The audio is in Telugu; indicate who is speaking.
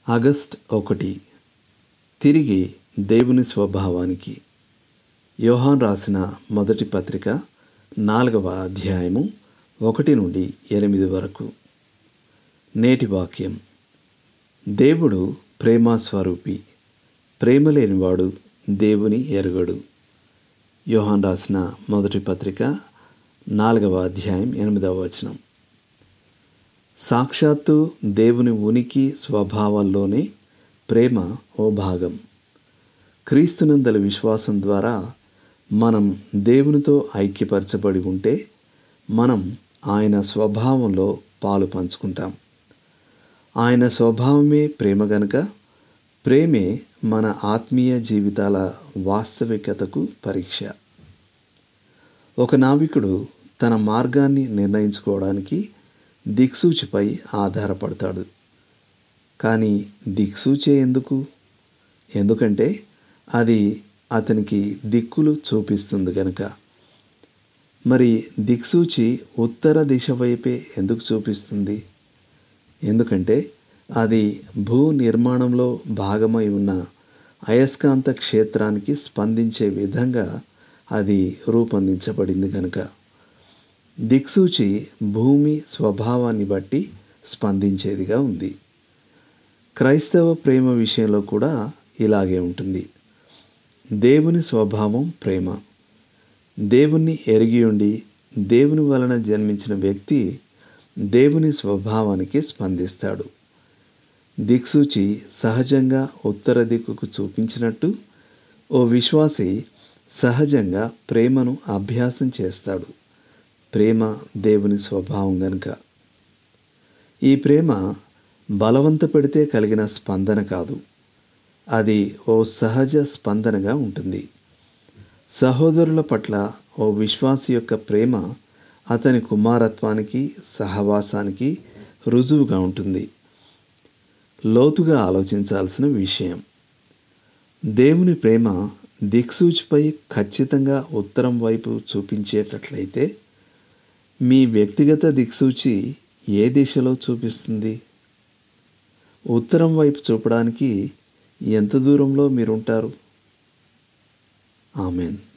Speaker 1: ఆగస్ట్ ఒకటి తిరిగి దేవుని స్వభావానికి యోహాన్ రాసిన మొదటి పత్రిక నాలుగవ అధ్యాయము ఒకటి నుండి ఎనిమిది వరకు నేటి వాక్యం దేవుడు ప్రేమాస్వరూపి ప్రేమ లేనివాడు దేవుని ఎరుగడు యోహాన్ రాసిన మొదటి పత్రిక నాలుగవ అధ్యాయం ఎనిమిదవ వచనం సాక్షాత్తు దేవుని ఉనికి స్వభావాల్లోనే ప్రేమ ఓ భాగం క్రీస్తునందల విశ్వాసం ద్వారా మనం దేవునితో ఐక్యపరచబడి ఉంటే మనం ఆయన స్వభావంలో పాలు పంచుకుంటాం ఆయన స్వభావమే ప్రేమ గనుక ప్రేమే మన ఆత్మీయ జీవితాల వాస్తవికతకు పరీక్ష ఒక నావికుడు తన మార్గాన్ని నిర్ణయించుకోవడానికి దిక్సూచిపై ఆధారపడతాడు కానీ దిక్సూచే ఎందుకు ఎందుకంటే అది అతనికి దిక్కులు చూపిస్తుంది గనుక మరి దిక్సూచి ఉత్తర దిశ వైపే ఎందుకు చూపిస్తుంది ఎందుకంటే అది భూ నిర్మాణంలో భాగమై ఉన్న అయస్కాంత క్షేత్రానికి స్పందించే విధంగా అది రూపొందించబడింది కనుక దిక్సూచి భూమి స్వభావాన్ని బట్టి స్పందించేదిగా ఉంది క్రైస్తవ ప్రేమ విషయంలో కూడా ఇలాగే ఉంటుంది దేవుని స్వభావం ప్రేమ దేవుణ్ణి ఎరిగి ఉండి దేవుని వలన జన్మించిన వ్యక్తి దేవుని స్వభావానికి స్పందిస్తాడు దిక్సూచి సహజంగా ఉత్తర దిక్కుకు చూపించినట్టు ఓ విశ్వాసి సహజంగా ప్రేమను అభ్యాసం చేస్తాడు ప్రేమ దేవుని స్వభావం గనుక ఈ ప్రేమ బలవంత పెడితే కలిగిన స్పందన కాదు అది ఓ సహజ స్పందనగా ఉంటుంది సహోదరుల పట్ల ఓ విశ్వాసి యొక్క ప్రేమ అతని కుమారత్వానికి సహవాసానికి రుజువుగా ఉంటుంది లోతుగా ఆలోచించాల్సిన విషయం దేవుని ప్రేమ దిక్సూచిపై ఖచ్చితంగా ఉత్తరం వైపు చూపించేటట్లయితే మీ వ్యక్తిగత దిక్సూచి ఏ దిశలో చూపిస్తుంది ఉత్తరం వైపు చూపడానికి ఎంత దూరంలో మీరుంటారు ఆమెన్